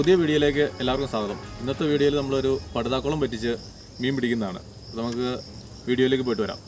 പുതിയ വീഡിയോയിലേക്ക് എല്ലാവർക്കും സ്വാഗതം ഇന്നത്തെ വീഡിയോയിൽ നമ്മളൊരു പടുതാക്കുളം പറ്റിച്ച് മീൻ പിടിക്കുന്നതാണ് അപ്പോൾ നമുക്ക് വീഡിയോയിലേക്ക് പോയിട്ട് വരാം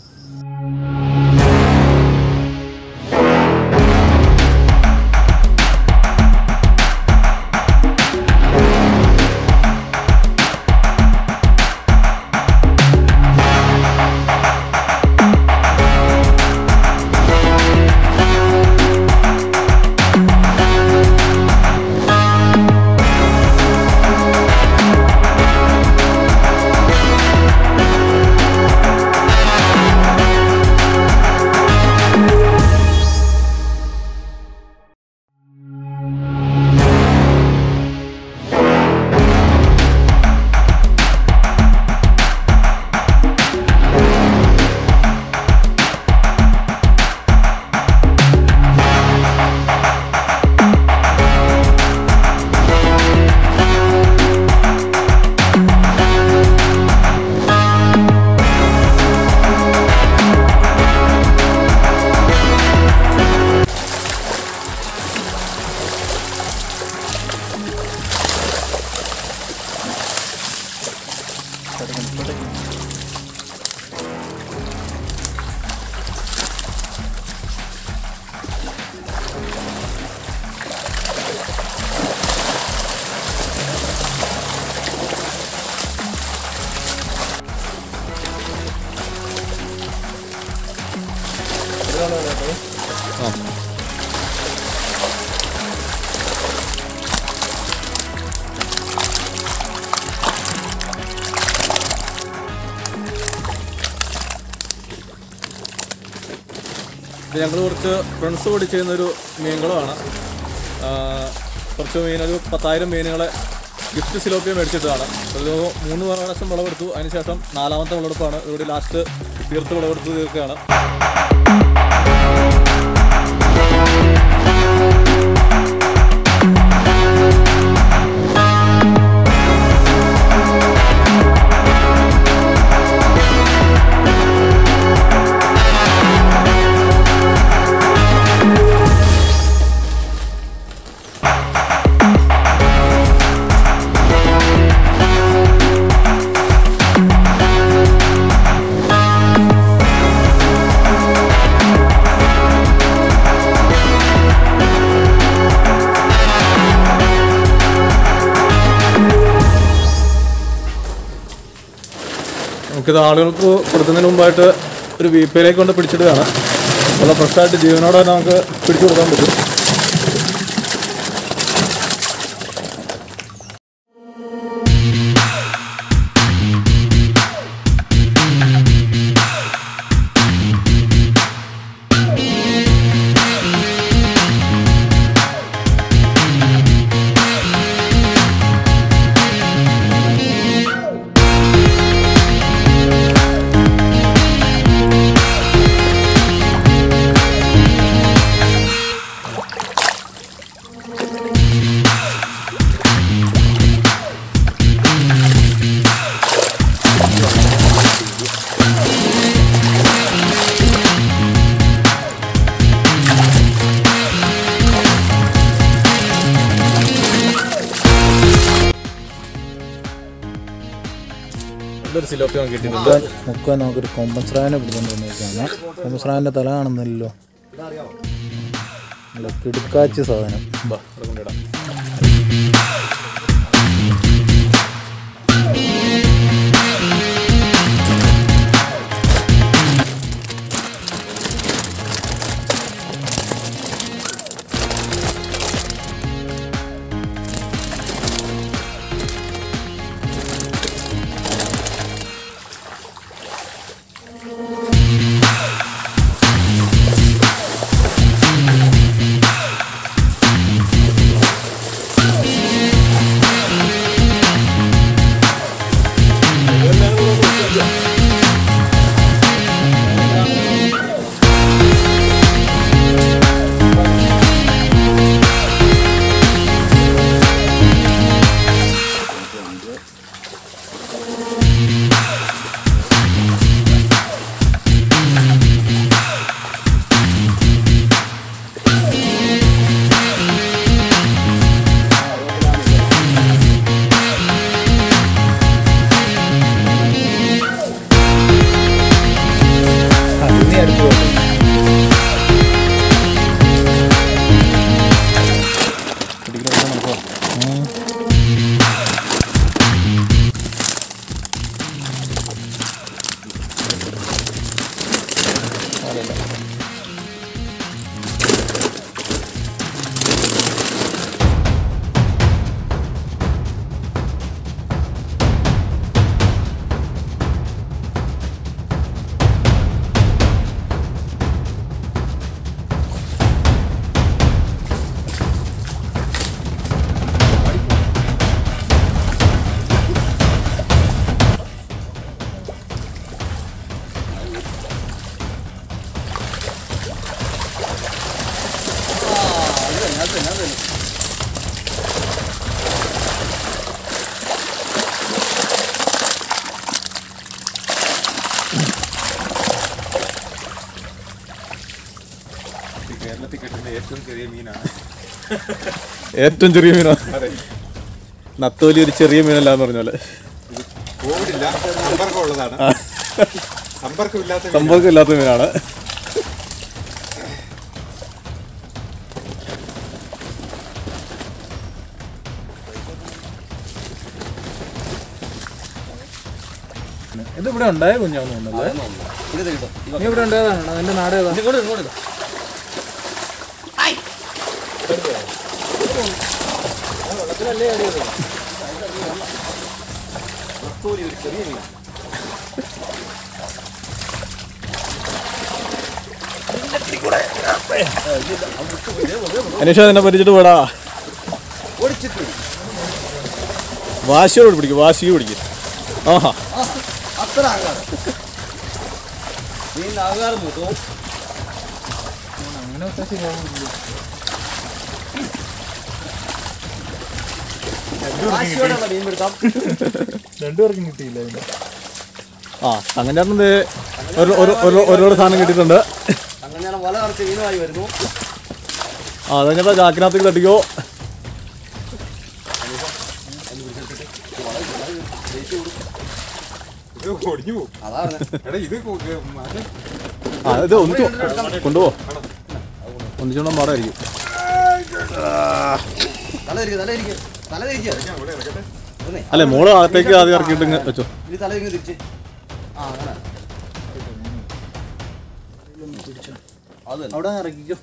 ഇത് ഞങ്ങൾ കുറച്ച് ഫ്രണ്ട്സ് കൂടി ചെയ്യുന്നൊരു മീനുകളാണ് കുറച്ച് മീൻ ഒരു പത്തായിരം മീനുകളെ ഗിഫ്റ്റ് സിലോപ്പിയ മേടിച്ചിട്ടതാണ് ഒരു മൂന്ന് പ്രാവശ്യം വിളവെടുത്തു അതിനുശേഷം നാലാമത്തെ വിളവെടുപ്പാണ് ഇവിടെ ലാസ്റ്റ് തീർത്ത് വിളവെടുത്ത് തീർക്കുകയാണ് നമുക്കിത് ആളുകൾക്ക് കൊടുക്കുന്നതിന് മുമ്പായിട്ട് ഒരു വീപ്പയിലേക്ക് കൊണ്ട് പിടിച്ചിടുകയാണ് നല്ല ഫ്രഷായിട്ട് ജീവനോടെ തന്നെ നമുക്ക് പിടിച്ചു കൊടുക്കാൻ പറ്റും ഇതൊരു സിലോപ്പി നമുക്ക് കിട്ടിയിട്ടുണ്ട് മുക്കാൻ നമുക്കൊരു കൊമ്പൻസ്രാവിനെ പിടിച്ചുകൊണ്ട് വന്നിരിക്കുകയാണ് കൊമ്പൻസ്രാവിൻ്റെ തല കാണുന്നില്ലല്ലോ നല്ല കിടുക്കാച്ച് സാധനം ബാ, ഇവിടെ കൊണ്ടിടാം Thank ഏറ്റവും ചെറിയ മീനാണ് ഏറ്റവും ചെറിയ മീനോ നത്തോലി ഒരു ചെറിയ മീനല്ല എന്ന് പറഞ്ഞ പോലെ ഇത് കോവിഡില്ല സമ്പർക്കം ഉള്ളതാണ് സമ്പർക്കമില്ലാത്ത മീനാണ്. സമ്പർക്കം ഇല്ലാത്ത മീനാണ് ഇത് ഇവിടെ ഉണ്ടായ കുഞ്ഞാന്ന് തോന്നുന്നല്ലേ നീ ഇവിടെ ഉണ്ടായതാണ് നിന്റെ നാട് ഏതാ അനീഷ നിന്നെ പരിച്ചിട്ട് പോടാ വാശിയോട് പിടിക്കും വാശിയോ പിടിക്കും ആഹാ അങ്ങനെ വ്യത്യാസം പോകുന്നില്ല രണ്ടുപേർക്കും കിട്ടിയില്ല അതിന് ആ അങ്ങനെ ചേട്ടൻ ഒരു ഒരു- ഒരു- ഒരുപാട് സാധനം കിട്ടിയിട്ടുണ്ട് അങ്ങനെ വല നിറച്ച് മീനുമായി വരുന്നു ആ അത് കഴിഞ്ഞപ്പോൾ ചാക്കിനകത്തേക്ക് തട്ടിക്കോ ഇത് ഒടിഞ്ഞു പോകും അതാണ് എടാ ഇത് കൊ- ഏ, അത് ആ ഇത് ഒന്നിച്ചു കൊണ്ടുപോ ഒന്നിച്ചോണ്ടാൻ പാടായിരിക്കും തല തിരിക്കുക തല തിരിക്കുക തല തിരിക്കുക ഇവിടെ ഇറക്കട്ടെ ഒന്നേ അല്ലെ മോള് അകത്തേക്ക് ആദ്യം ഇറക്കിയിട്ട് ഇങ്ങ് വെച്ചോ ഇത് തല തിരിഞ്ഞ് തിരിച്ച് ആ അങ്ങനെ അത് തന്നെ. അവിടെ ഇറക്കിക്കോ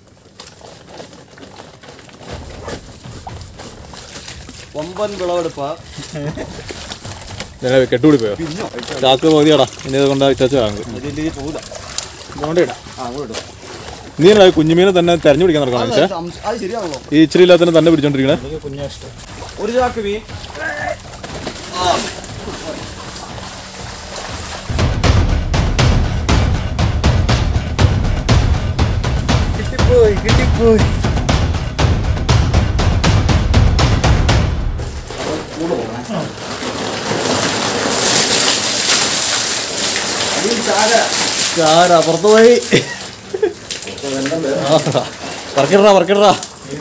കൊമ്പൻ വിളവെടുപ്പ ഞാൻ കെട്ടുകൂടി പോയോ ചാക്ക് മതിയാടാ ഇനി ഇത് കൊണ്ടാ വെച്ചാൽ വാങ്ങും ഇതിന്റെ ഈ പോകില്ല അതുകൊണ്ട് ഇടാം ആ അങ്ങോട്ട് ഇടും. നീ എന്നാ കുഞ്ഞുമീനെ തന്നെ തെരഞ്ഞു പിടിക്കാൻ നടക്കണം അത് പക്ഷേ സംശ- അത് ശരിയാണല്ലോ ഈ ഇച്ചിരി ഇല്ലാത്തതിനെ തന്നെ പിടിച്ചോണ്ടിരിക്കണേ എനിക്ക് കുഞ്ഞാ ഇഷ്ടം ഒരു ചാക്ക് മീൻ കിട്ടിപ്പോയി കിട്ടിപ്പോയി ചാര പുറത്തു പോയി പറക്കിടാ പറക്കിടാ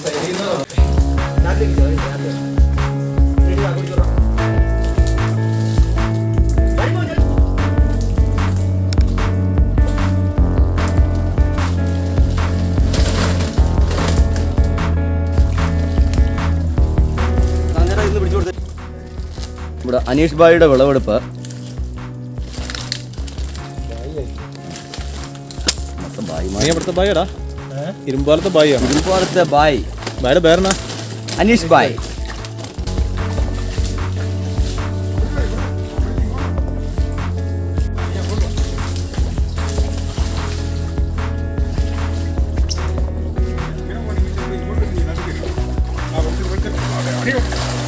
അങ്ങനെ ഇന്ന് പിടിച്ചു കൊടുത്തേ ഇവിടെ അനീഷ് ഭായിയുടെ വിളവെടുപ്പ് മൊത്തം ഭായിമാർ നീ ഇവിടുത്തെ ബായിടാ ഇരുമ്പാലത്തെ ബായിയാണ് ഇരുപാലത്തെ ബായ് ബായുടെ പേരെന്നാ അനീഷ് ബായ് ഇങ്ങനെ പോണെങ്കിൽ ചിലപ്പോൾ ഇങ്ങോട്ട് മീനായിട്ട് കയറും ആ കുറച്ച് ഇവിടുത്തെ അവിടെ അവിടെ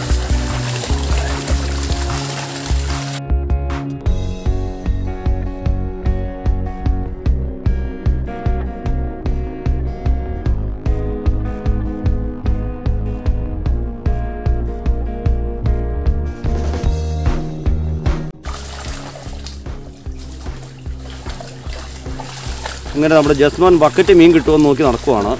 അങ്ങനെ നമ്മുടെ ജസ്മാൻ ബക്കറ്റ് മീൻ കിട്ടുമെന്ന് നോക്കി നടക്കുവാണ്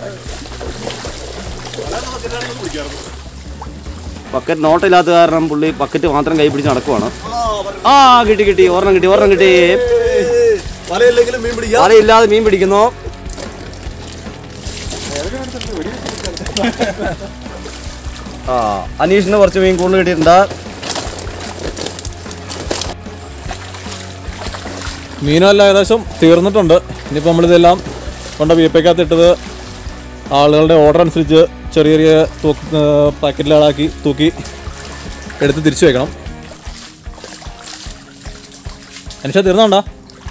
ബക്കറ്റ് നോട്ടില്ലാത്ത കാരണം പുള്ളി ബക്കറ്റ് മാത്രം കൈ പിടിച്ച് നടക്കുവാണ് ആ കിട്ടി കിട്ടി ഒരെണ്ണം കിട്ടി ഒരെണ്ണം കിട്ടി വലയില്ലെങ്കിലും മീൻ പിടിക്കാം വലയില്ലാതെ മീൻ പിടിക്കുന്നു ആ അനീഷിന് കുറച്ച് മീൻ കൂടുതൽ കിട്ടിയിട്ടുണ്ട് മീനെല്ലാം ഏകദേശം തീർന്നിട്ടുണ്ട് ഇനിയിപ്പോൾ നമ്മളിതെല്ലാം കൊണ്ട് വീപ്പയ്ക്കകത്ത് ഇട്ടത് ആളുകളുടെ ഓർഡർ അനുസരിച്ച് ചെറിയ ചെറിയ തൂക്ക് പാക്കറ്റിലാക്കി തൂക്കി എടുത്ത് തിരിച്ചു വെക്കണം അനുഷ തീർന്നോണ്ടാ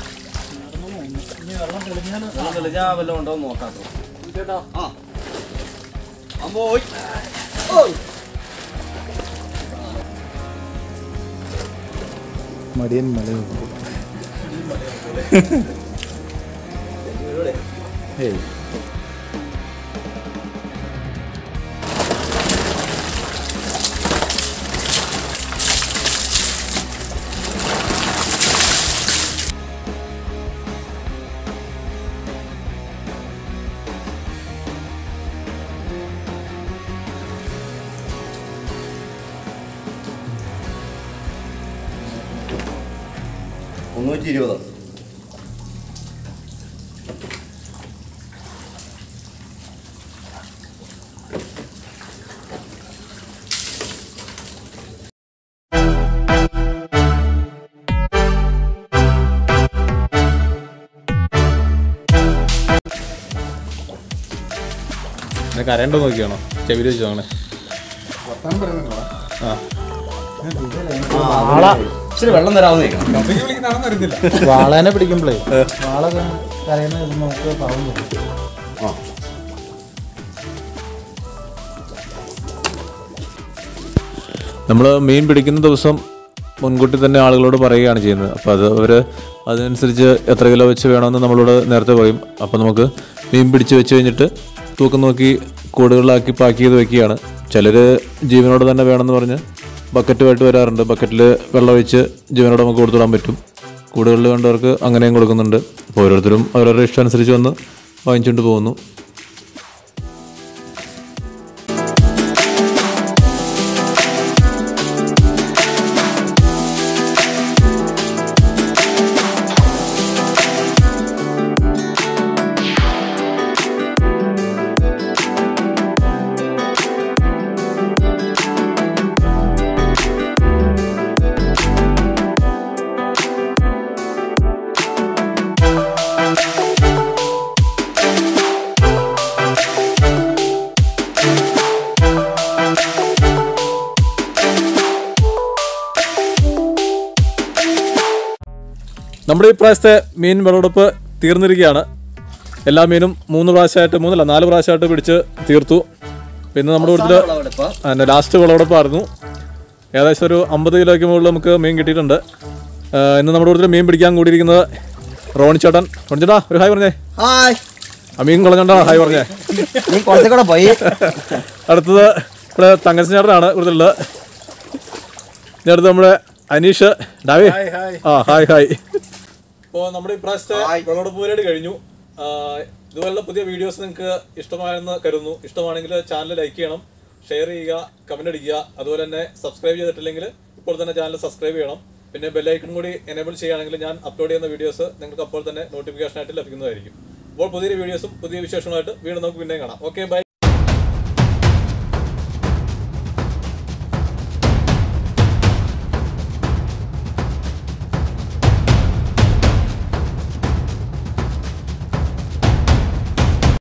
മടിയൻ മലയും ഏയ് മുന്നൂറ്റി ഇരുപത് നിനക്ക് അറിയണ്ടോ നോക്കിയാണോ ചെവിയിൽ വെച്ചോ അങ്ങനെ ആ ഇച്ചിരി വെള്ളം തരാമെന്ന് ചോദിക്കണം കമ്പനി വിളിക്കുന്നതാണെന്ന് അറിയത്തില്ല വാളേനെ പിടിക്കുമ്പോഴേ വാള കരയുന്ന ഇത് നമുക്ക് പാവം തോന്നും ആ നമ്മൾ മീൻ പിടിക്കുന്ന ദിവസം മുൻകൂട്ടി തന്നെ ആളുകളോട് പറയുകയാണ് ചെയ്യുന്നത് അപ്പോൾ അത് അവർ അതിനനുസരിച്ച് എത്ര കിലോ വെച്ച് വേണമെന്ന് നമ്മളോട് നേരത്തെ പറയും അപ്പോൾ നമുക്ക് മീൻ പിടിച്ച് വെച്ച് കഴിഞ്ഞിട്ട് തൂക്കം നോക്കി കൂടുകളിലാക്കി പാക്ക് ചെയ്ത് വെക്കുകയാണ് ചിലർ ജീവനോട് തന്നെ വേണമെന്ന് പറഞ്ഞ് ബക്കറ്റുമായിട്ട് വരാറുണ്ട് ബക്കറ്റിൽ വെള്ളം ഒഴിച്ച് ജീവനോട് നമുക്ക് കൊടുത്തുവിടാൻ പറ്റും കൂടുകളിൽ വേണ്ടവർക്ക് അങ്ങനെയും കൊടുക്കുന്നുണ്ട് അപ്പോൾ ഓരോരുത്തരും അവരവരുടെ ഇഷ്ടം അനുസരിച്ച് വന്ന് വാങ്ങിച്ചുകൊണ്ട് പോകുന്നു നമ്മുടെ ഈ പ്രാവശ്യത്തെ മീൻ വിളവെടുപ്പ് തീർന്നിരിക്കുകയാണ് എല്ലാ മീനും മൂന്ന് പ്രാവശ്യമായിട്ട് മൂന്നല്ല നാല് പ്രാവശ്യമായിട്ട് പിടിച്ച് തീർത്തു പിന്നെ നമ്മുടെ കൂടുതൽ അതിൻ്റെ ലാസ്റ്റ് വിളവെടുപ്പായിരുന്നു ഏകദേശം ഒരു അമ്പത് കിലോയ്ക്ക് മുകളിൽ നമുക്ക് മീൻ കിട്ടിയിട്ടുണ്ട് ആ, ഇന്ന് നമ്മുടെ കൂടുതൽ മീൻ പിടിക്കാൻ കൂടിയിരിക്കുന്നത് റോണിച്ചേട്ടൻ റോണിച്ചേട്ടാ ഒരു ഹായ് പറഞ്ഞേ ഹായ് ആ മീൻ കളഞ്ഞോണ്ടാ ഹായ് പറഞ്ഞേ നീ കുറച്ചും കൂടെ പോയി അടുത്തത് ഇവിടെ തങ്കച്ചേട്ടനാണ് കൂടുതലുള്ളത് ഇനി അടുത്ത് നമ്മുടെ അനീഷ് ഡാവി ആ ഹായ് ഹായ് ഇപ്പോൾ നമ്മുടെ ഇപ്രാവശ്യത്തെ വിളവെടുപ്പ് പരിപാടി കഴിഞ്ഞു ആ, ഇതുപോലുള്ള പുതിയ വീഡിയോസ് നിങ്ങൾക്ക് ഇഷ്ടമായെന്ന് കരുതുന്നു ഇഷ്ടമാണെങ്കിൽ ചാനൽ ലൈക്ക് ചെയ്യണം ഷെയർ ചെയ്യുക കമന്റ് അടിക്കുക അതുപോലെ തന്നെ സബ്സ്ക്രൈബ് ചെയ്തിട്ടില്ലെങ്കിൽ ഇപ്പോൾ തന്നെ ചാനൽ സബ്സ്ക്രൈബ് ചെയ്യണം പിന്നെ ബെല്ലൈക്കൺ കൂടി എനേബിൾ ചെയ്യുകയാണെങ്കിൽ ഞാൻ അപ്ലോഡ് ചെയ്യുന്ന വീഡിയോസ് നിങ്ങൾക്ക് അപ്പോൾ തന്നെ നോട്ടിഫിക്കേഷൻ ആയിട്ട് ലഭിക്കുന്നതായിരിക്കും അപ്പോൾ പുതിയ വീഡിയോസും പുതിയ വിശേഷങ്ങളായിട്ട് വീണ്ടും നമുക്ക് പിന്നെ കാണാം ഓക്കെ ബൈ